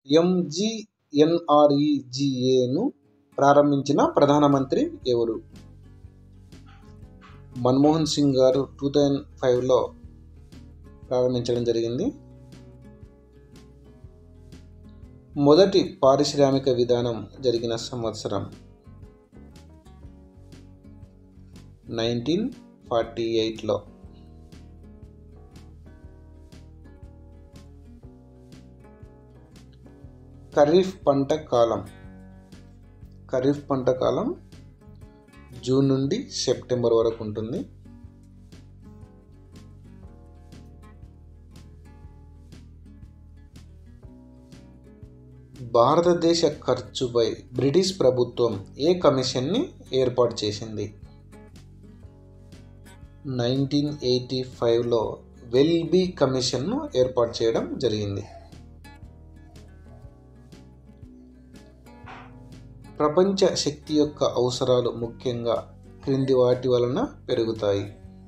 ఎంజిఎన్ఆర్ఈజిఏను ప్రారంభించిన ప్రధానమంత్రి ఎవరు మన్మోహన్ సింగ్ గారు టూ థౌజండ్ ఫైవ్లో ప్రారంభించడం జరిగింది మొదటి పారిశ్రామిక విధానం జరిగిన సంవత్సరం నైన్టీన్ ఫార్టీ ఎయిట్లో ఖరీఫ్ పంట కాలం ఖరీఫ్ పంట కాలం జూన్ నుండి సెప్టెంబర్ వరకు ఉంటుంది భారతదేశ ఖర్చుపై బ్రిటిష్ ప్రభుత్వం ఏ కమిషన్ని ఏర్పాటు చేసింది నైన్టీన్ ఎయిటీ ఫైవ్లో వెల్బీ కమిషన్ను ఏర్పాటు చేయడం జరిగింది ప్రపంచ శక్తి యొక్క అవసరాలు ముఖ్యంగా క్రింది వాటి వలన పెరుగుతాయి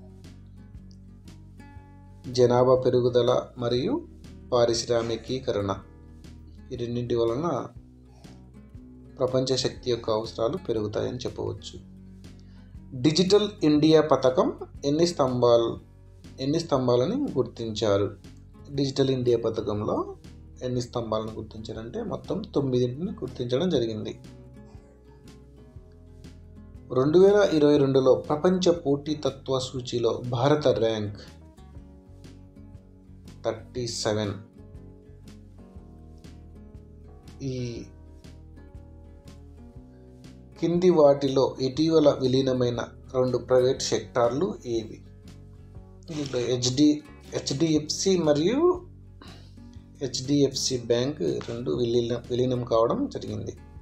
జనాభా పెరుగుదల మరియు పారిశ్రామికీకరణ ఈ రెండింటి వలన ప్రపంచ శక్తి యొక్క అవసరాలు పెరుగుతాయని చెప్పవచ్చు డిజిటల్ ఇండియా పథకం ఎన్ని స్తంభాలు ఎన్ని స్తంభాలని గుర్తించారు డిజిటల్ ఇండియా పథకంలో ఎన్ని స్తంభాలను గుర్తించారంటే మొత్తం తొమ్మిదింటిని గుర్తించడం జరిగింది రెండు వేల ఇరవై రెండులో ప్రపంచ పోటీతత్వ సూచీలో భారత ర్యాంక్ థర్టీ సెవెన్ ఈ కింది వాటిలో ఇటీవల విలీనమైన రెండు ప్రైవేట్ సెక్టార్లు ఏవి ఇప్పుడు హెచ్డి హెచ్డిఎఫ్సి మరియు హెచ్డిఎఫ్సి బ్యాంక్ రెండు విలీనం విలీనం కావడం జరిగింది